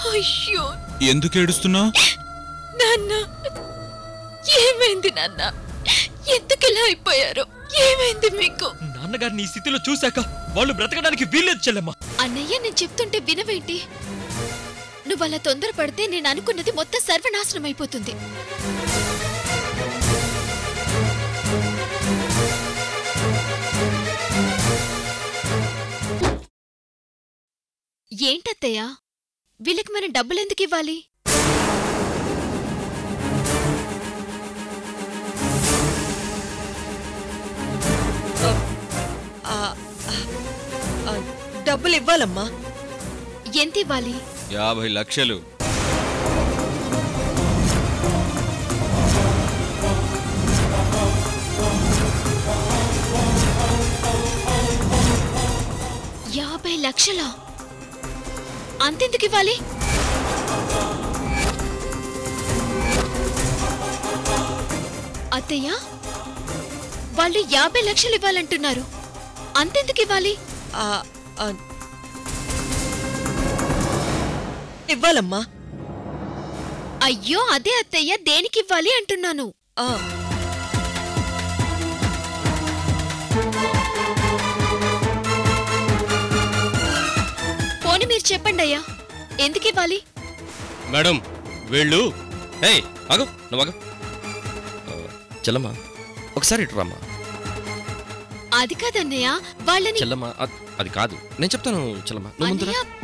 అయ్యో ఎందుకు ఏడుస్తున్నావు నాన్న ఏమైంది నాన్న ఎందుకు ఇలా అయిపోయారు ఏమైంది మీకు నాన్నగారిని ఈ స్థితిలో చూశాక వాళ్ళు బ్రతకడానికి వీల్లేదు చెల్లెమ్మ అన్నయ్య నేను చెప్తుంటే వినవేంటి నువ్వు అలా తొందరపడితే నేను అనుకున్నది మొత్తం సర్వనాశనం అయిపోతుంది ఏంటత్తయ్య వీళ్ళకి మనం డబ్బులెందుకు ఇవ్వాలి ఆ, ఆ, డబ్బులు ఇవ్వాలమ్మా ఎంత ఇవ్వాలి యాభై లక్షలు యాభై లక్షలా అంతెందుకు ఇవ్వాలి అత్తయ్య వాళ్ళు యాభై లక్షలు ఇవ్వాలంటున్నారు అంతెందుకు ఇవ్వాలి ఆ, ఆ, ఇవ్వాలమ్మా అయ్యో అదే అత్తయ్య దేనికి ఇవ్వాలి అంటున్నాను ఆ, పోని మీరు చెప్పండి అయ్యా ఎందుకు ఇవ్వాలి మేడం వీళ్ళు ఏయ్ ఆగు నువ్వు ఆగు ఆ, చెల్లమ్మ ఒకసారి ఇటు రామ్మా అది కాదన్నయ్య వాళ్ళని చెల్లమ్మ అ- అది కాదు నేను చెప్తాను చెల్లమ్మ నువ్వు ముందురా అన్నయ్య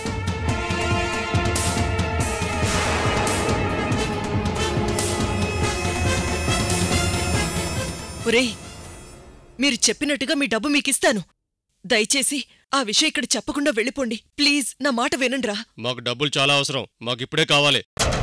ఒరేయ్ మీరు చెప్పినట్టుగా మీ డబ్బు మీకిస్తాను దయచేసి ఆ విషయం ఇక్కడ చెప్పకుండా వెళ్ళిపోండి ప్లీజ్ నా మాట వినండిరా మాకు డబ్బులు చాలా అవసరం మాకు ఇప్పుడే కావాలి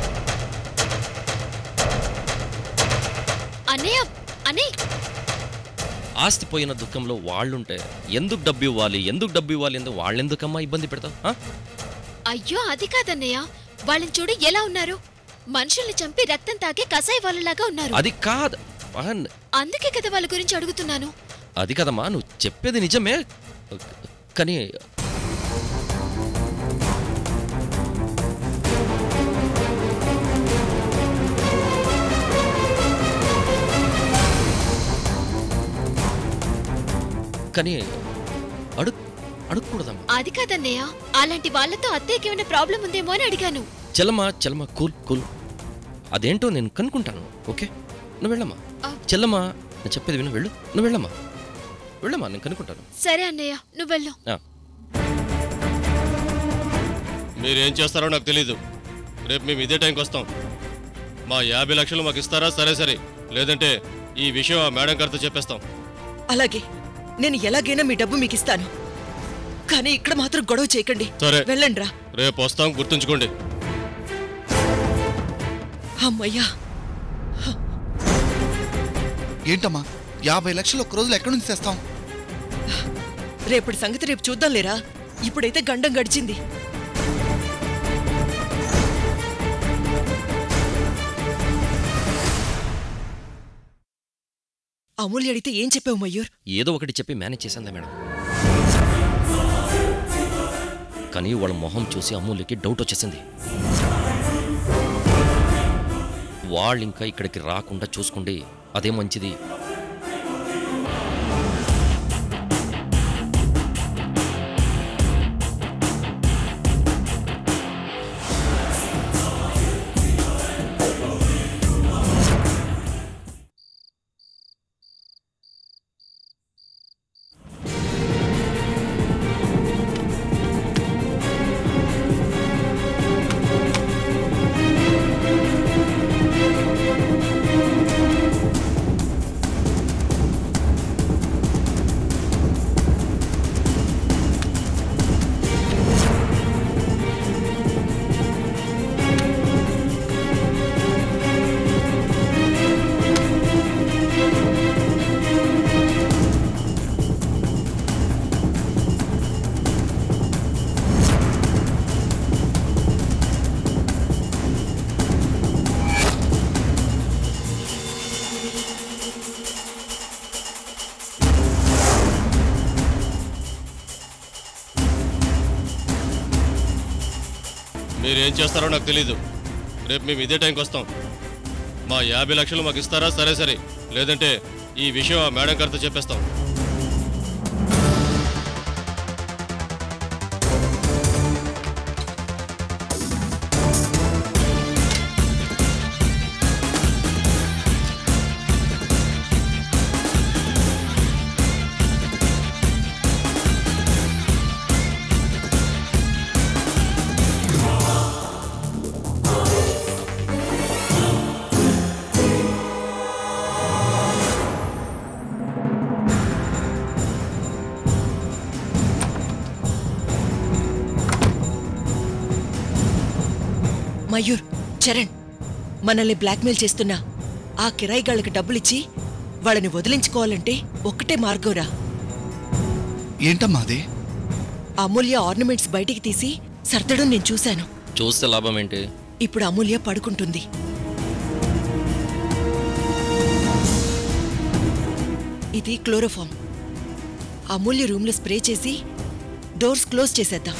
అన్నయ్య అన్నయ్య ఆస్తి పోయిన దుఃఖంలో వాళ్ళుంటే ఎందుకు డబ్బు ఇవ్వాలి ఎందుకు డబ్బు ఇవ్వాలి ఎందుకు వాళ్ళెందుకమ్మా ఇబ్బంది పెడతావు ఆ? అయ్యో అది కాదన్నయ్య వాళ్ళని చూడు ఎలా ఉన్నారు మనుషుల్ని చంపి రక్తం తాగే కసాయి వాళ్ళలాగా ఉన్నారు అది కాదు అహన్, అందుకే కదా వాళ్ళ గురించి అడుగుతున్నాను అది కదమ్మా నువ్వు చెప్పేది నిజమే కానీ కానీ అడుగు అడగకూడదమ్మా అది కాదన్నయ్య అలాంటి వాళ్ళతో అత్తయ్యకి ఏమైనా ప్రాబ్లం ఉందేమో అని అడిగాను చెల్లమ్మా చెల్లమ్మ కూల్ కూల్ అదేంటో నేను కనుక్కుంటాను ఓకే నువ్వు వెళ్ళమ్మా ఆ. చెల్లమ్మా నేను చెప్పేది విను వెళ్ళు నువ్వు వెళ్ళమ్మా వెళ్ళమ్మా నేను కనుక్కుంటాను సరే అన్నయ్య నువ్వు వెళ్ళు ఆ. మీరేం చేస్తారో నాకు తెలీదు రేపు మేము ఇదే టైంకి వస్తాం మా యాభై లక్షలు మాకు ఇస్తారా సరే సరే లేదంటే ఈ విషయం ఆ మేడం గారితో చెప్పేస్తాం అలాగే నేను ఎలాగైనా మీ డబ్బు మీకిస్తాను కానీ ఇక్కడ మాత్రం గొడవ చేయకండి సరే. వెళ్ళండిరా రేపు వస్తాం గుర్తుంచుకోండి అమ్మయ్యా ఏంటమ్మా యాభై లక్షలు ఒక్క రోజులు ఎక్కడి నుంచి తెస్తాం రేపటి సంగతి రేపు చూద్దాం లేరా ఇప్పుడైతే గండం గడిచింది అమూల్య అడిగితే ఏం చెప్పావు మయూర్ ఏదో ఒకటి చెప్పి మేనేజ్ చేసిందా మేడం కానీ వాళ్ళ మొహం చూసి అమూల్యకి డౌట్ వచ్చేసింది వాళ్ళు ఇంకా ఇక్కడికి రాకుండా చూసుకోండి అదే మంచిది మీరేం చేస్తారో నాకు తెలీదు రేపు మేము ఇదే టైంకి వస్తాం మా యాభై లక్షలు మాకు ఇస్తారా సరే సరే లేదంటే ఈ విషయం ఆ మేడం గారితో చెప్పేస్తాం మయూర్ చరణ్ మనల్ని బ్లాక్మెయిల్ చేస్తున్నా ఆ కిరాయిగాళ్ళకి డబ్బులిచ్చి వాళ్ళని వదిలించుకోవాలంటే ఒక్కటే మార్గంరా ఏంటమ్మా అది అమూల్య ఆర్నమెంట్స్ బయటికి తీసి సర్దడం నేను చూశాను చూస్తే లాభం ఏంటి ఇప్పుడు అమూల్య పడుకుంటుంది ఇది క్లోరోఫామ్ అమూల్య రూమ్లో స్ప్రే చేసి డోర్స్ క్లోజ్ చేసేద్దాం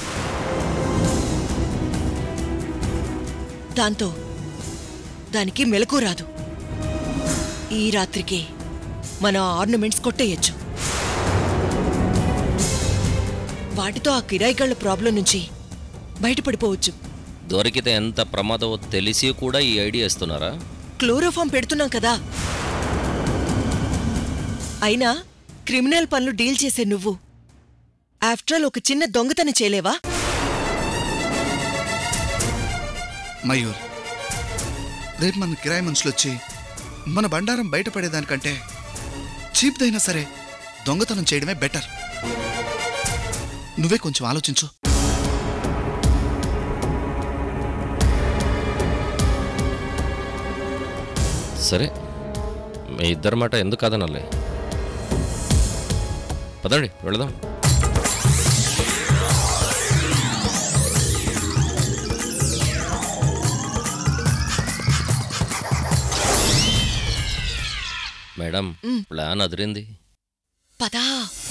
దాంతో దానికి మెలకు రాదు ఈ రాత్రికి మన ఆర్నమెంట్స్ కొట్టేయచ్చు వాటితో ఆ కిరాయిగాళ్ల ప్రాబ్లం నుంచి బయటపడిపోవచ్చు దొరికితే ఎంత ప్రమాదమో తెలిసి కూడా ఈ ఐడియా ఇస్తున్నారా క్లోరోఫామ్ పెడుతున్నాం కదా అయినా క్రిమినల్ పనులు డీల్ చేసే నువ్వు ఆఫ్టర్ ఆల్ ఒక చిన్న దొంగతనం చేయలేవా మయూర్ రేపు మన కిరాయి మనుషులు వచ్చి మన బండారం బయటపడేదానికంటే చీప్దైనా సరే దొంగతనం చేయడమే బెటర్ నువ్వే కొంచెం ఆలోచించు సరే మీ ఇద్దరి మాట ఎందుకు కాదనాలి పదండి వెళదాం మేడం ప్లాన్ అదిరింది పదా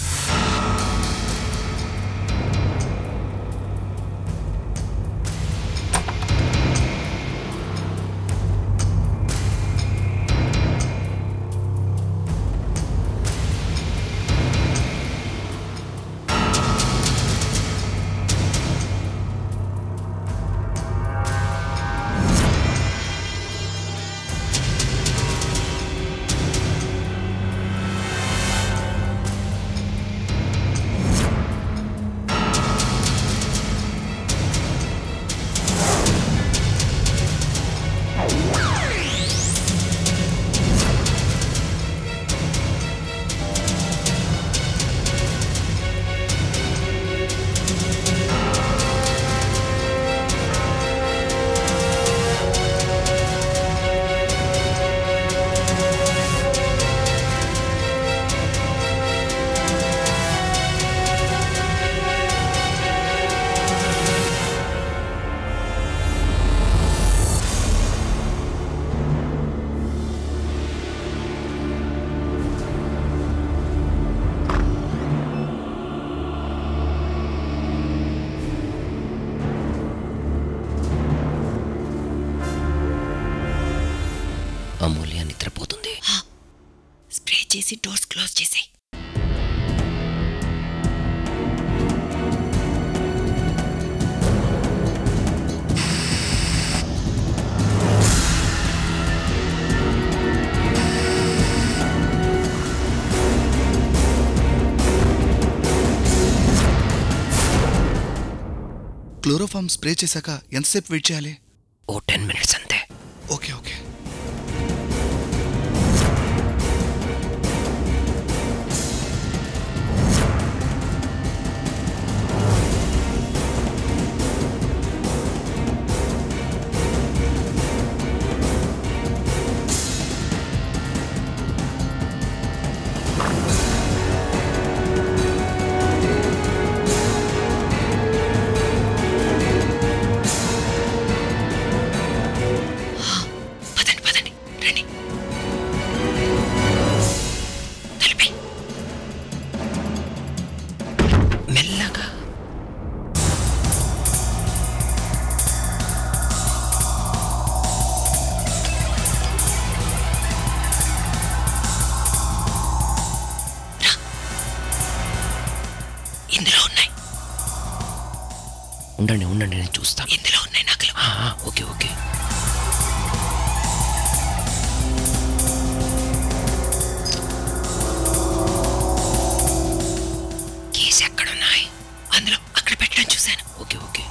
అమూల్య నిద్రపోతుంది స్ప్రే చేసి డోర్స్ క్లోజ్ చేసేయ్ క్లోరోఫామ్ స్ప్రే చేశాక ఎంతసేపు వెయిట్ చేయాలి ఓ టెన్ మినిట్స్ అంతే ఓకే ఓకే పద ఉండండి ఉండండి నేను చూస్తాను ఇందులో ఉన్నాయి నగలు ఆ, ఆ, ఓకే ఓకే కేసు ఎక్కడున్నాయి అందులో అక్కడ పెట్టడం చూశాను ఓకే ఓకే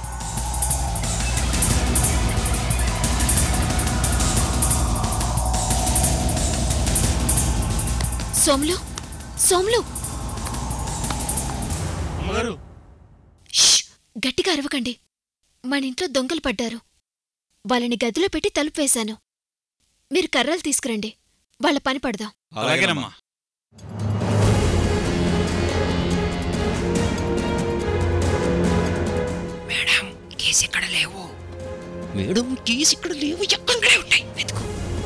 సోములు సోములు ష్! గట్టిగా అరవకండి మన ఇంట్లో దొంగలు పడ్డారు వాళ్ళని గదిలో పెట్టి తలుపు వేశాను మీరు కర్రలు తీసుకురండి వాళ్ళ పని పడదాం అలాగేనమ్మా మేడం కేసు ఎక్కడ లేవు మేడం కేసు ఇక్కడ లేవు ఎక్కడ అక్కడే ఉంటాయి వెతుకు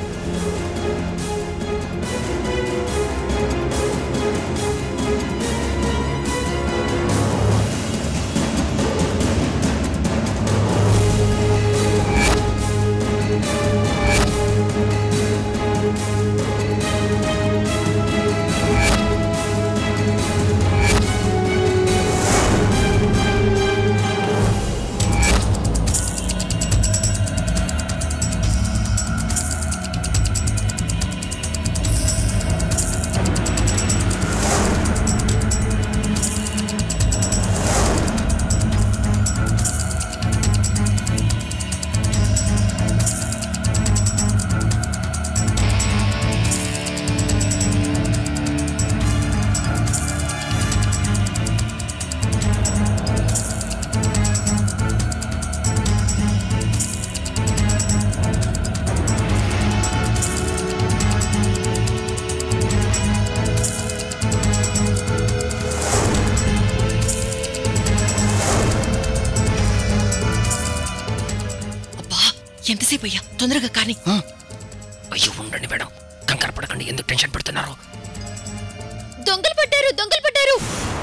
అబ్బా ఎంతసేపు అయ్యా తొందరగా కానీ అయ్యో ఉండండి మేడం కంగారు పడకండి ఎందుకు టెన్షన్ పెడుతున్నారు దొంగలు పడ్డారు దొంగలు పడ్డారు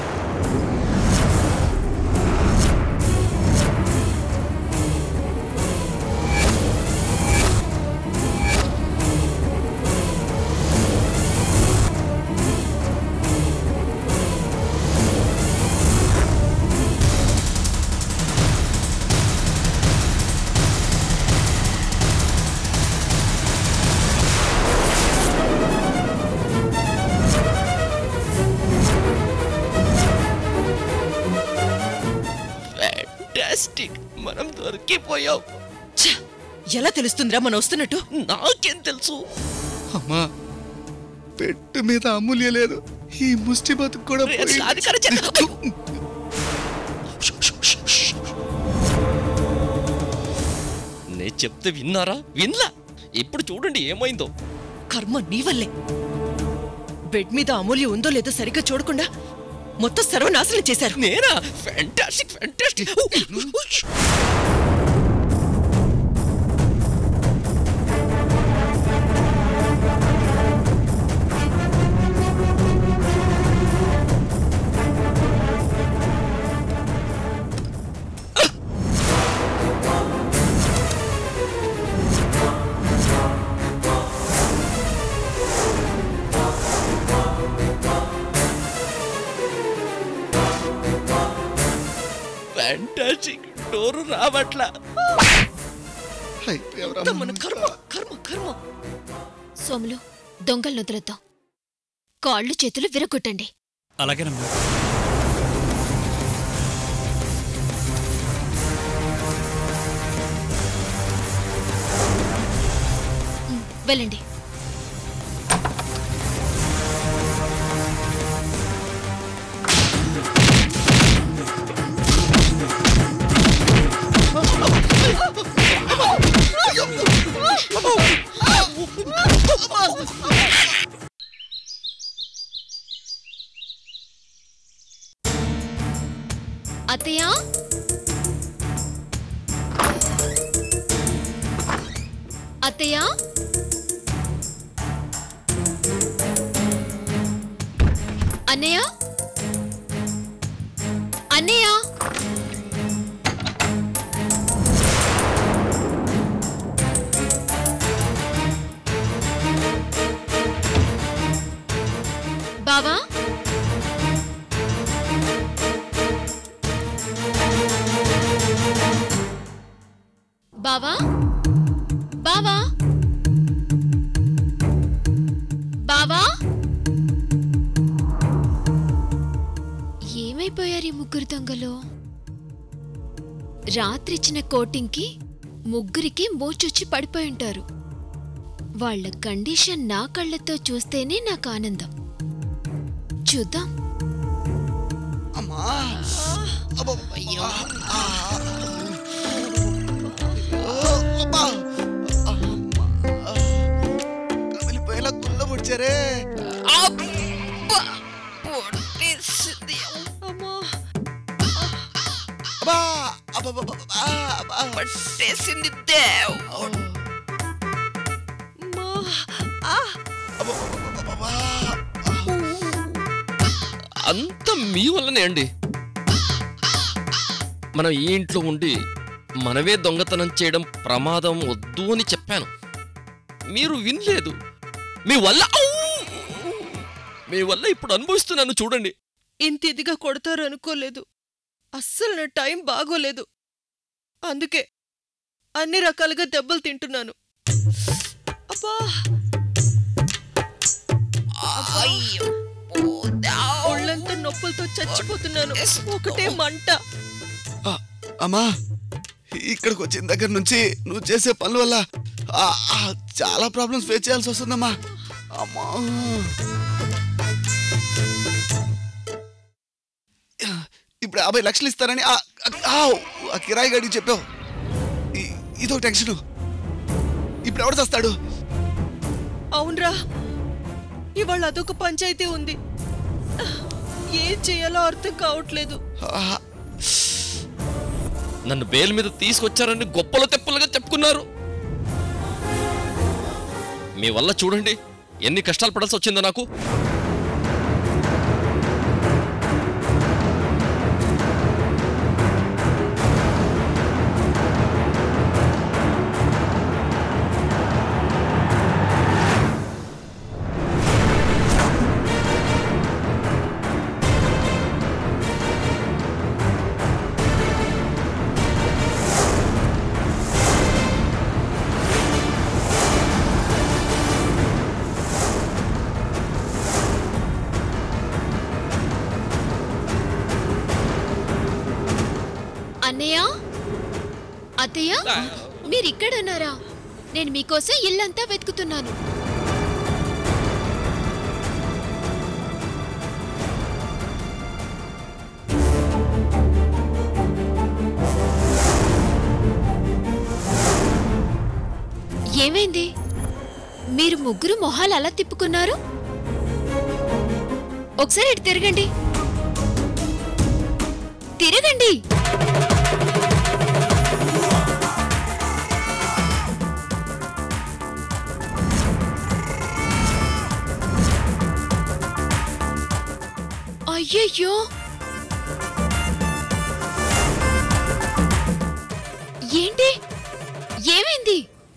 ఫ్యాంటాస్టిక్ మనం దొరికిపోయాం ఛ! ఎలా తెలుస్తుందిరా మనం వస్తున్నట్టు నాకేం తెలుసు అమ్మా పెట్టు మీద అమూల్య లేదు ఈ ముష్టి బతుకు కూడా పోయింది. అది కరె చెప్పు. నేను చెప్తే విన్నారా వినలా ఇప్పుడు చూడండి ఏమైందో కర్మ నీ వల్లే బెడ్ మీద అమూల్య ఉందో లేదో సరిగ్గా చూడకుండా మొత్తం సర్వనాశనం చేశారు నేనా ఫ్యాంటాస్టిక్ ఫ్యాంటాస్టిక్ ఫ్యాంటాస్టిక్ డోరు రావట్లా అయిపోయావురా అంతా మన మనుషుడా. కర్మ కర్మ కర్మ సోములు దొంగలు వదిలేద్దాం కాళ్ళు చేతులు విరగొట్టండి అలాగేనమ్మా ఉమ్, వెళ్ళండి అత్తయ్య అత్తయ్య అన్నయ్య అన్నయ్య బావా బావా బావా బావా ఏమైపోయారు ఈ ముగ్గురు దొంగలు రాత్రిచ్చిన కోటింగ్కి ముగ్గురికి మోచొచ్చి పడిపోయి ఉంటారు వాళ్ళ కండిషన్ నా కళ్ళతో చూస్తేనే నాకు ఆనందం చూద్దాం అమ్మా అబ్బో, అయ్యో ఆ. అయ్యో, అబ్బా. అమ్మా. కమిలిపోయేలా కుళ్ళ పొడిచారే అమ్మా అబ్బా అబ్బబ్బబ్బబ్బా, అబ్బా. అమ్మా ఆ అబ్బబ్బబ్బబ్బబ్బా. అంత మీ వల్లనే అండి మనం ఈ ఇంట్లో ఉండి మనమే దొంగతనం చేయడం ప్రమాదం వద్దు అని చెప్పాను మీరు వినలేదు మీ వల్ల ఔ! మీ వల్ల ఇప్పుడు అనుభవిస్తున్నాను చూడండి ఇంత ఇదిగా కొడతారు అనుకోలేదు అస్సలు నా టైం బాగోలేదు అందుకే అన్ని రకాలుగా దెబ్బలు తింటున్నాను అబ్బా ఒళ్ళంతా నొప్పులతో చచ్చిపోతున్నాను ఒకటే మంట ఆ, అమ్మా ఇక్కడికి వచ్చిన దగ్గర నుంచి నువ్వు చేసే పనుల వల్ల ఆ, ఆ, చాలా ప్రాబ్లమ్స్ ఫేస్ చేయాల్సి వస్తుందమ్మా అమ్మా ఇప్పుడు యాభై లక్షలు ఇస్తారని ఆ, ఆ, ఆ కిరాయి గడికి చెప్పావు ఇ- ఇదో టెన్షన్ ఇప్పుడు ఎవడు చేస్తాడు అవునరా ఇవాళ అదొక పంచాయతీ ఉంది ఏం చేయాలో అర్థం కావట్లేదు నన్ను బెయిల్ మీద తీసుకొచ్చారని గొప్పలు తెప్పలుగా చెప్పుకున్నారు మీ వల్ల చూడండి ఎన్ని కష్టాలు పడాల్సి వచ్చిందో నాకు అన్నయ్య అత్తయ్య మీరిక్కడున్నారా నేను మీకోసం ఇల్లంతా వెతుకుతున్నాను ఏమైంది మీరు ముగ్గురు మొహాలు అలా తిప్పుకున్నారు ఒకసారి ఇటు తిరగండి తిరగండి అయ్యయ్యో ఏంటి ఏమైంది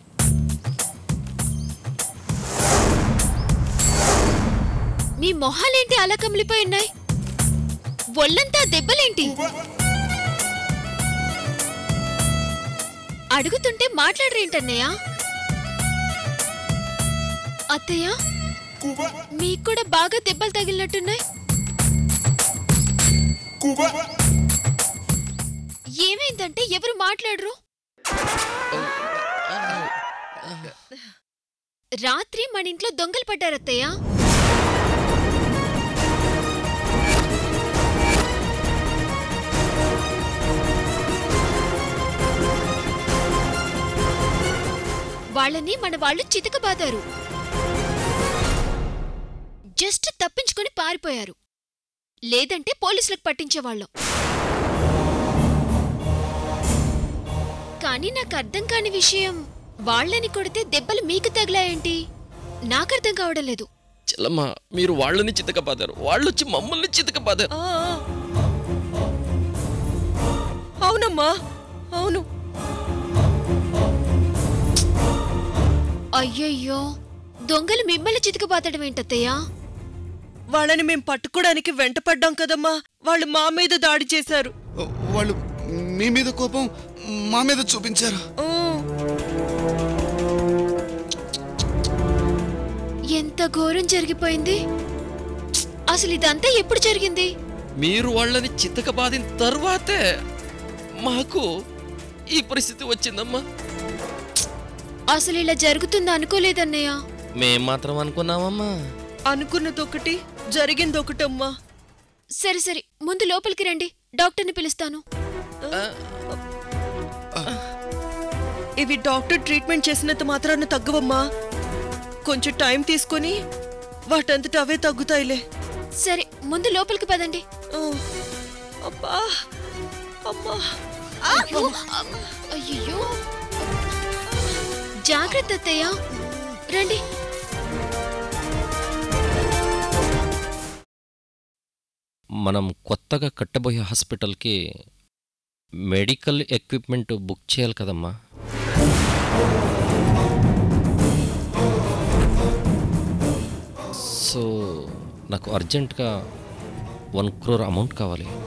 మీ మొహాలేంటి అలా కమిలిపోయి ఉన్నాయి ఒళ్ళంతా దెబ్బలేంటి అడుగుతుంటే మాట్లాడరేంటన్నయ్య అత్తయ్య మీకు కూడా బాగా దెబ్బలు తగిలినట్టున్నాయి ఏమైందంటే ఎవరు మాట్లాడరు రాత్రి మన ఇంట్లో దొంగలు పడ్డారత్తయ్య వాళ్ళని మన వాళ్ళు చితకబాదారు జస్ట్ తప్పించుకొని పారిపోయారు లేదంటే పోలీసులకు పట్టించేవాళ్ళం కానీ నాకు అర్థం కాని విషయం వాళ్ళని కొడితే దెబ్బలు మీకు తగిలాయేంటి నాకర్థం కావడం లేదు చెల్లమ్మ మీరు వాళ్ళని చితకబాదారు వాళ్ళు వచ్చి మమ్మల్ని చితకబాదారు ఆ, ఆ. అవునమ్మా అవును అయ్యయ్యో దొంగలు మిమ్మల్ని చితకబాతడం ఏంటత్తయ్యా వాళ్ళని మేం పట్టుకోవడానికి వెంటపడ్డాం కదమ్మా వాళ్ళు మా మీద దాడి చేశారు వాళ్ళు మీ మీద కోపం మా మీద చూపించారు ఆ, ఎంత ఘోరం జరిగిపోయింది అసలు ఇదంతా ఎప్పుడు జరిగింది మీరు వాళ్ళని చితకబాదిన తర్వాతే మాకు ఈ పరిస్థితి వచ్చిందమ్మా అసలు ఇలా జరుగుతుందా అనుకోలేదన్నయ్య మేం మాత్రం అనుకున్నామమ్మా అనుకున్నదొకటి జరిగిందొకటమ్మా సరే సరే ముందు లోపలికి రండి డాక్టర్ని పిలుస్తాను ఇవి డాక్టర్ ట్రీట్మెంట్ చేసినంత మాత్రాన తగ్గవమ్మా కొంచెం టైం తీసుకొని వాటంతట అవే తగ్గుతాయిలే సరే ముందు లోపలికి పదండి ఆ, అబ్బా అమ్మా అయ్యో జాగ్రత్త అత్తయ్య రండి మనం కొత్తగా కట్టబోయే హాస్పిటల్కి మెడికల్ ఎక్విప్మెంట్ బుక్ చేయాలి కదమ్మా సో నాకు అర్జెంటుగా వన్ క్రోర్ అమౌంట్ కావాలి